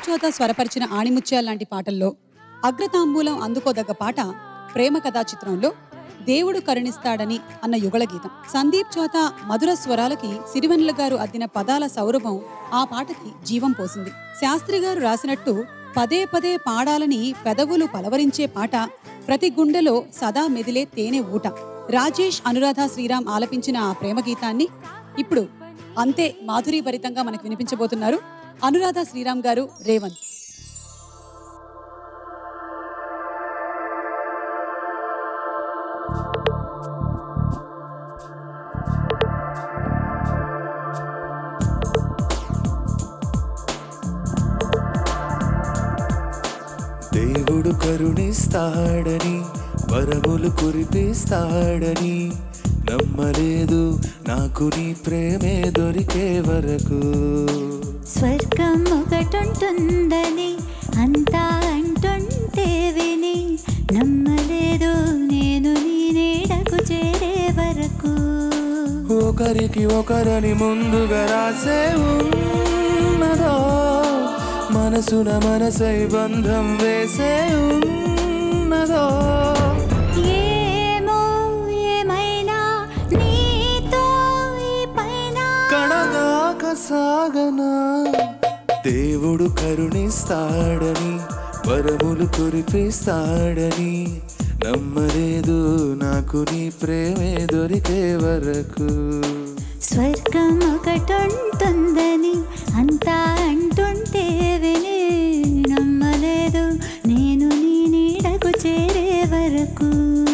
చోత స్వరపరిచిన ఆణిముత్యాల లాంటి పాటల్లో అగ్రతాంబూలం అందుకోదగ్గ పాట ప్రేమ కథా చిత్రంలో దేవుడు కరుణిస్తాడని అన్న యుగళ గీతం సందీప్ చోత మధుర స్వరాలకి సిరివెన్నెల గారు అద్దిన పదాల సౌరభం ఆ పాటకి జీవం పోసింది శాస్త్రి గారు రాసినట్టు పదే పదే పాడాలని పెదవులు పలవరించే పాట ప్రతి గుండెలో సదా మెదిలే తేనె ఊట రాజేష్ అనురాధ శ్రీరామ్ ఆలపించిన ఆ ప్రేమ గీతాన్ని ఇప్పుడు అంతే మాధురీభరితంగా మనకు వినిపించబోతున్నారు అనురాధ శ్రీరామ్ గారు రేవంత్ దేవుడు కరుణిస్తాడని వరములు కురిపిస్తాడని నమ్మలేదు నాకు నీ ప్రేమే దొరికే వరకు స్వర్గం ఒకటుంటుందని అంతా అంటుంటే విని నమ్మలేదు నేను నీ నీడకు చేరే వరకు ఒకరికి ఒకరని ముందుగా రాసే ఉన్నదో మనసున మనసై బంధం వేసే ఉన్నదో ఏమో ఏమైనా నీతో ఈ పైన కడదాక సాగనా దేవుడు కరుణిస్తాడని వరములు కురిపిస్తాడని నమ్మలేదు నాకు నీ ప్రేమే దొరికే వరకు స్వర్గం ఒకటుంటుందని అంతా అంటుంటే విని నమ్మలేదు నేను నీ నీడకు చేరే వరకు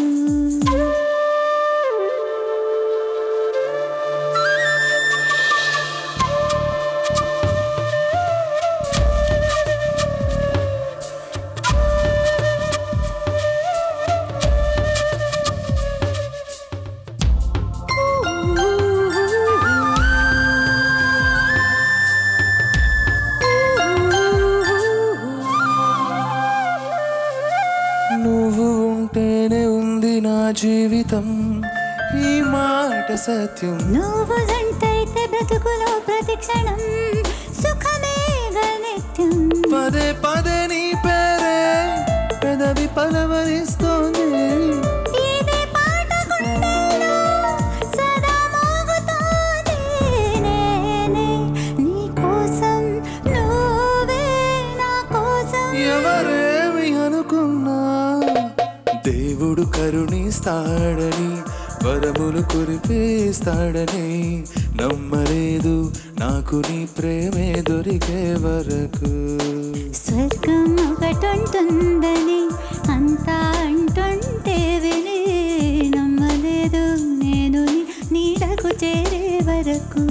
నువ్వు ఉంటేనే ఉంది నా జీవితం ఈ మాట సత్యం నువ్వు జంటైతే బ్రతుకులో ప్రతి క్షణం సుఖమే నిత్యం పదే పదే నీ పేరే పెదవి పలవరిస్తోంది ఇదే పాట గుండెల్లో సదా మోగుతోంది. నేనే నీ కోసం, నువ్వే నా కోసం. ఎవరేమి అనుకున్నా దేవుడు కరుణిస్తాడని వరములు కురిపిస్తాడని నమ్మలేదు నాకు నీ ప్రేమే దొరికే వరకు స్వర్గం ఒకటుంటుందని అంతా అంటుంటే విని నమ్మలేదు నేను నీ నీడకు చేరే వరకు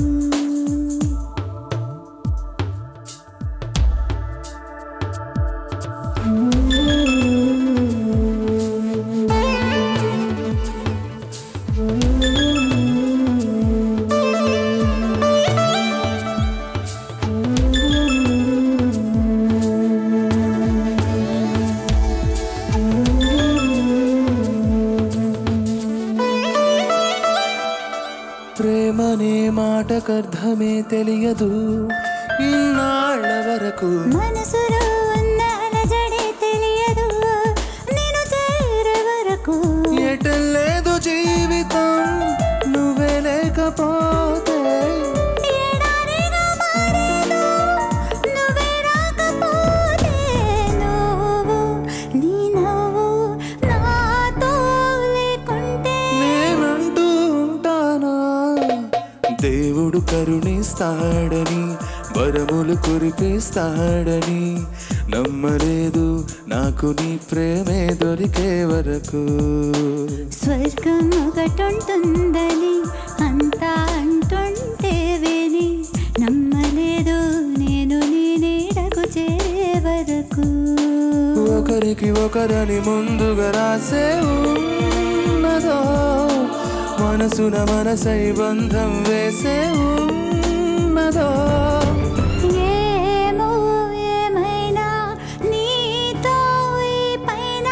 ప్రేమనే మాటకర్థమే తెలియదు ఇన్నాళ్ళ వరకు మనసులో ఉన్న అలజడే తెలియదు నేను చేరే వరకు ఎటలేదు జీవితం నువ్వే లేకపోతే ఎడారిగా మారేను నువ్వే రాకపోతే నువ్వు నీ నవ్వు నాతో లేకుంటే నేనంటూ ఉంటానా దేవుడు కరుణిస్తాడని వరములు కురిపిస్తాడని నమ్మలేదు నాకు నీ ప్రేమే దొరికే వరకు స్వర్గం ఒకటుంటుందని అంతా అంటుంటే విని నమ్మలేదు నేను నీ నీడకు చేరే వరకు ఒకరికి ఒకరని ముందుగా రాసే ఉన్నదో మనసున మనసై బంధం వేసే ఉన్నదో ఏమో ఏమైనా నీతో ఈ పైన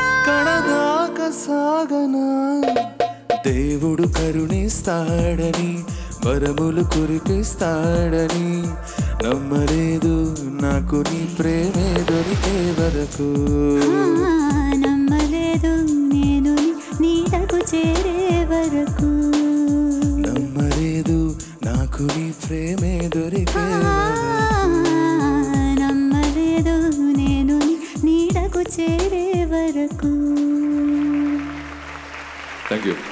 కడదాక సాగనా దేవుడు కరుణిస్తాడని వరములు కురిపిస్తాడని నమ్మలేదు నాకు నీ ప్రేమే దొరికే వరకు ఆ, నమ్మలేదు నేను నీ నీడకు చేరే వరకు నమ్మలేదు నాకు నీ ప్రేమే దొరికే ఆ, నమ్మలేదు నేను నీ నీడకు చేరే వరకు థ్యాంక్ యూ